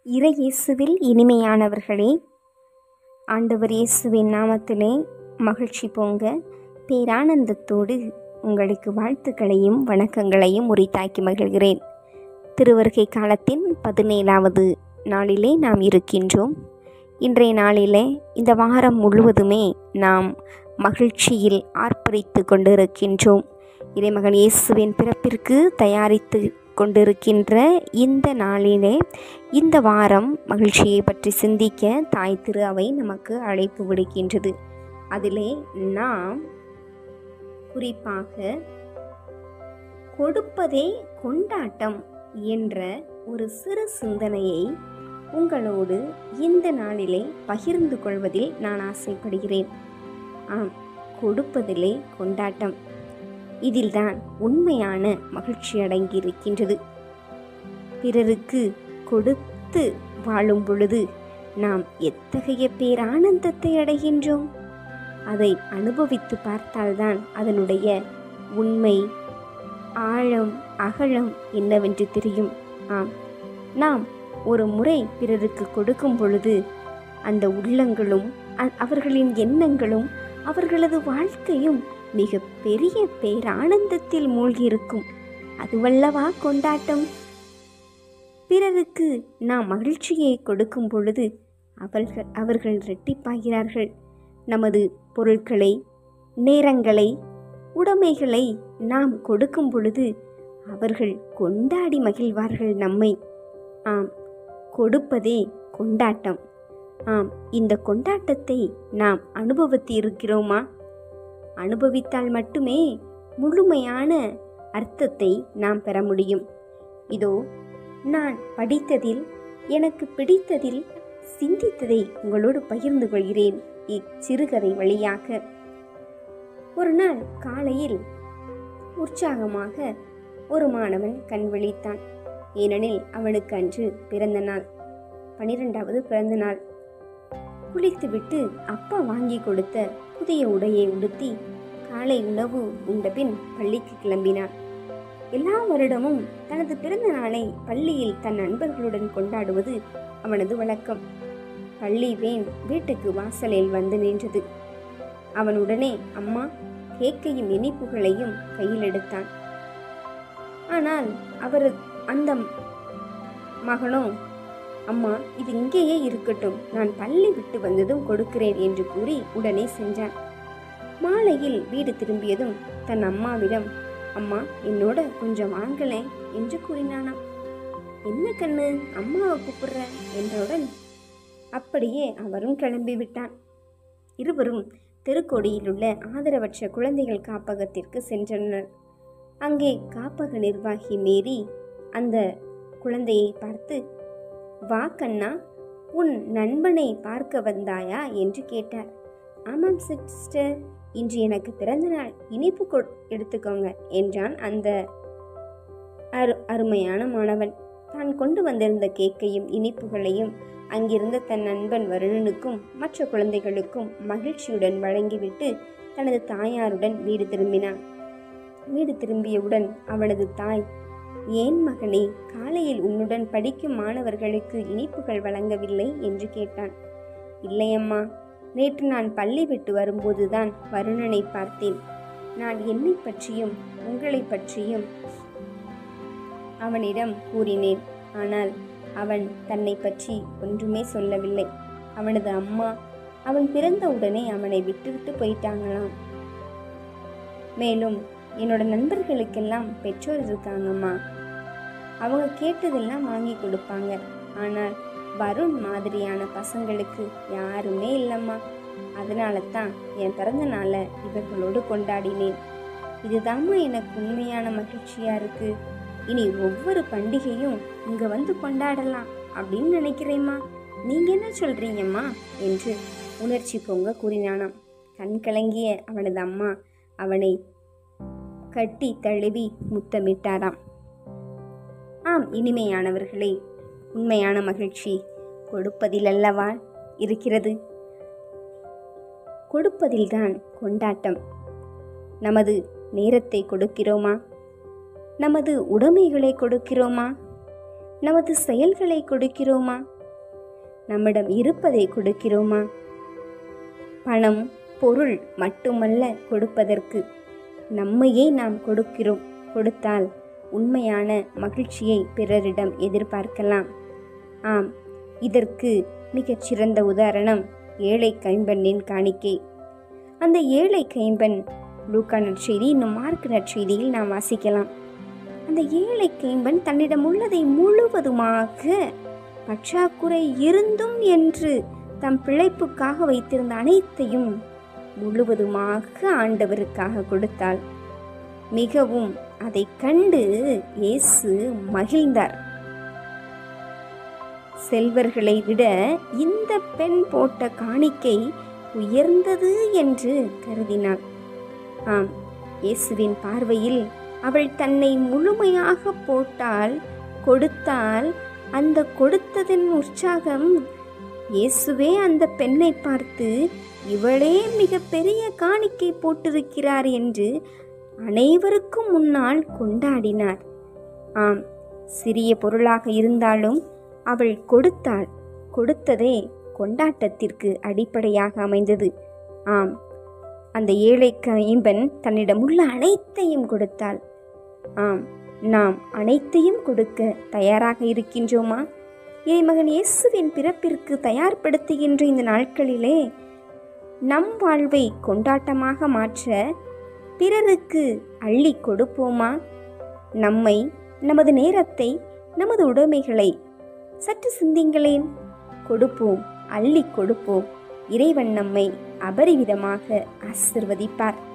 இறை இயேசுவில் இனிமையானவர்களே ஆண்டவர் இயேசுவின் நாமத்திலே மகிழ்ச்சி பொங்க பேரானந்தத்தோடு உங்களுக்கு வாழ்த்துக்களையும் வணக்கங்களையும் உரித்தாக்கி மகிழ்கிறேன் திருவருகை காலத்தின் பதினேழாவது நாளிலே நாம் இருக்கின்றோம் இன்றைய நாளிலே இந்த வாரம் முழுவதுமே நாம் மகிழ்ச்சியில் ஆர்ப்பரித்து கொண்டிருக்கின்றோம் இறைமகன் இயேசுவின் பிறப்பிற்கு தயாரித்து கொண்டிருக்கின்ற இந்த நாளிலே இந்த வாரம் மகிழ்ச்சியை பற்றி சிந்திக்க தாய் திரு அவை நமக்கு அழைப்பு விடுக்கின்றது அதிலே நாம் குறிப்பாக கொடுப்பதே கொண்டாட்டம் என்ற ஒரு சிறு சிந்தனையை உங்களோடு இந்த நாளிலே பகிர்ந்து கொள்வதில் நான் ஆசைப்படுகிறேன் ஆம் கொடுப்பதிலே கொண்டாட்டம் இதில்தான் உண்மையான மகிழ்ச்சி அடங்கியிருக்கின்றது பிறருக்கு கொடுத்து வாழும் பொழுது நாம் எத்தகைய பேரானந்தத்தை அடைகின்றோம் அதை அனுபவித்து பார்த்தால்தான் அதனுடைய உண்மை ஆழம் அகலம் என்னவென்று தெரியும் ஆம் நாம் ஒரு முறை பிறருக்கு கொடுக்கும் பொழுது அந்த உள்ளங்களும் அ- அவர்களின் எண்ணங்களும் அவர்களது வாழ்க்கையும் மிக பெரிய பேரானந்தத்தில் மூழ்கியிருக்கும் அதுவல்லவா கொண்டாட்டம் பிறருக்கு நாம் மகிழ்ச்சியை கொடுக்கும் பொழுது அவர்கள் அவர்கள் இரட்டிப்பாகிறார்கள் நமது பொருட்களை நேரங்களை உடைமைகளை நாம் கொடுக்கும் பொழுது அவர்கள் கொண்டாடி மகிழ்வார்கள் நம்மை ஆம் கொடுப்பதே கொண்டாட்டம் ஆம் இந்த கொண்டாட்டத்தை நாம் அனுபவித்து இருக்கிறோமா அனுபவித்தால் மட்டுமே முழுமையான அர்த்தத்தை நாம் பெற முடியும் இதோ நான் படித்ததில் எனக்கு பிடித்ததில் சிந்தித்ததை உங்களோடு பகிர்ந்து கொள்கிறேன் இச்சிறுகதை வழியாக ஒரு நாள் காலையில் உற்சாகமாக ஒரு மாணவன் கண் விழித்தான் ஏனெனில் அவனுக்கு அன்று பிறந்த நாள் பனிரெண்டாவது பிறந்த நாள் குளித்துவிட்டு அப்பா வாங்கி கொடுத்த புதிய உடையை உடுத்தி காலை உணவு உண்டபின் பள்ளிக்கு கிளம்பினான் எல்லா வருடமும் தனது பிறந்த நாளை பள்ளியில் தன் நண்பர்களுடன் கொண்டாடுவது அவனது வழக்கம் பள்ளி வேன் வீட்டுக்கு வாசலில் வந்து நின்றது அவன் உடனே அம்மா கேக்கையும் இனிப்புகளையும் கையில் எடுத்தான் ஆனால் அவர் அந்த மகனோ அம்மா இது இங்கேயே இருக்கட்டும் நான் பள்ளி விட்டு வந்ததும் கொடுக்கிறேன் என்று கூறி உடனே சென்றான் மாலையில் வீடு திரும்பியதும் தன் அம்மாவிடம் அம்மா என்னோட கொஞ்சம் வாங்கலேன் என்று கூறினானாம் என்ன கண்ணு அம்மாவை கூப்பிடுற என்றவுடன் அப்படியே அவரும் கிளம்பி விட்டான் இருவரும் தெருக்கோடியில் உள்ள ஆதரவற்ற குழந்தைகள் காப்பகத்திற்கு சென்றனர் அங்கே காப்பக நிர்வாகி மேரி அந்த குழந்தையை பார்த்து வா கண்ணா உன் நண்பனை பார்க்க வந்தாயா என்று கேட்டார் ஆமாம் சிஸ்டர் இன்று எனக்கு பிறந்த நாள் இனிப்பு கொ எடுத்துக்கோங்க என்றான் அந்த அரு அருமையான மாணவன் தான் கொண்டு வந்திருந்த கேக்கையும் இனிப்புகளையும் அங்கிருந்த தன் நண்பன் வருணனுக்கும் மற்ற குழந்தைகளுக்கும் மகிழ்ச்சியுடன் வழங்கிவிட்டு தனது தாயாருடன் வீடு திரும்பினான் வீடு திரும்பியவுடன் அவனது தாய் ஏன் மகனே காலையில் உன்னுடன் படிக்கும் மாணவர்களுக்கு இனிப்புகள் வழங்கவில்லை என்று கேட்டான் இல்லையம்மா நேற்று நான் பள்ளி விட்டு வரும்போதுதான் வருணனை பார்த்தேன் நான் என்னை பற்றியும் உங்களை பற்றியும் அவனிடம் கூறினேன் ஆனால் அவன் தன்னை பற்றி ஒன்றுமே சொல்லவில்லை அவனது அம்மா அவன் பிறந்தவுடனே அவனை விட்டுவிட்டு போயிட்டாங்களாம் மேலும் என்னோட நண்பர்களுக்கெல்லாம் பெற்றோர் இருக்காங்கம்மா அவங்க கேட்டதெல்லாம் வாங்கி கொடுப்பாங்க ஆனால் வருண் மாதிரியான பசங்களுக்கு யாருமே இல்லைம்மா அதனால தான் என் பிறந்த நாளை இவர்களோடு கொண்டாடினேன் இதுதாம்மா எனக்கு உண்மையான மகிழ்ச்சியாக இருக்கு இனி ஒவ்வொரு பண்டிகையும் இங்கே வந்து கொண்டாடலாம் அப்படின்னு நினைக்கிறேம்மா நீங்கள் என்ன சொல்கிறீங்கம்மா என்று உணர்ச்சி பொங்க கூறினானாம் கண் கலங்கிய அவனது அம்மா அவனை கட்டி தழுவி முத்தமிட்டாராம் ஆம் இனிமையானவர்களே உண்மையான மகிழ்ச்சி கொடுப்பதில் அல்லவா இருக்கிறது கொடுப்பதில்தான் கொண்டாட்டம் நமது நேரத்தை கொடுக்கிறோமா நமது உடைமைகளை கொடுக்கிறோமா நமது செயல்களை கொடுக்கிறோமா நம்மிடம் இருப்பதை கொடுக்கிறோமா பணம் பொருள் மட்டுமல்ல கொடுப்பதற்கு நம்மையே நாம் கொடுக்கிறோம் கொடுத்தால் உண்மையான மகிழ்ச்சியை பிறரிடம் எதிர்பார்க்கலாம் ஆம் இதற்கு மிகச்சிறந்த உதாரணம் ஏழை கைம்பெண்ணின் காணிக்கை அந்த ஏழை கைம்பெண் லூக்கா நற்செய்தி இன்னும் மார்க் நற்செய்தியில் நாம் வாசிக்கலாம் அந்த ஏழை கைம்பெண் தன்னிடம் உள்ளதை முழுவதுமாக பற்றாக்குறை இருந்தும் என்று தம் பிழைப்புக்காக வைத்திருந்த அனைத்தையும் முழுவதுமாக ஆண்டவருக்காக கொடுத்தாள் மிகவும் அதை கண்டு இயேசு மகிழ்ந்தார் செல்வர்களை விட இந்த பெண் போட்ட காணிக்கை உயர்ந்தது என்று கருதினாள் ஆம் இயேசுவின் பார்வையில் அவள் தன்னை முழுமையாக போட்டால் கொடுத்தால் அந்த கொடுத்ததின் உற்சாகம் இயேசுவே அந்த பெண்ணை பார்த்து இவளே மிக பெரிய காணிக்கை போட்டிருக்கிறார் என்று அனைவருக்கும் முன்னால் கொண்டாடினார் ஆம் சிறிய பொருளாக இருந்தாலும் அவள் கொடுத்தாள் கொடுத்ததே கொண்டாட்டத்திற்கு அடிப்படையாக அமைந்தது ஆம் அந்த ஏழை கைம்பன் தன்னிடம் உள்ள அனைத்தையும் கொடுத்தாள் ஆம் நாம் அனைத்தையும் கொடுக்க தயாராக இருக்கின்றோமா இறைமகன் இயேசுவின் பிறப்பிற்கு தயார்படுத்துகின்ற இந்த நாட்களிலே நம் வாழ்வை கொண்டாட்டமாக மாற்ற பிறருக்கு அள்ளி கொடுப்போமா நம்மை நமது நேரத்தை நமது உடைமைகளை சற்று சிந்திங்களேன் கொடுப்போம் அள்ளி கொடுப்போம் இறைவன் நம்மை அபரிவிதமாக ஆசிர்வதிப்பார்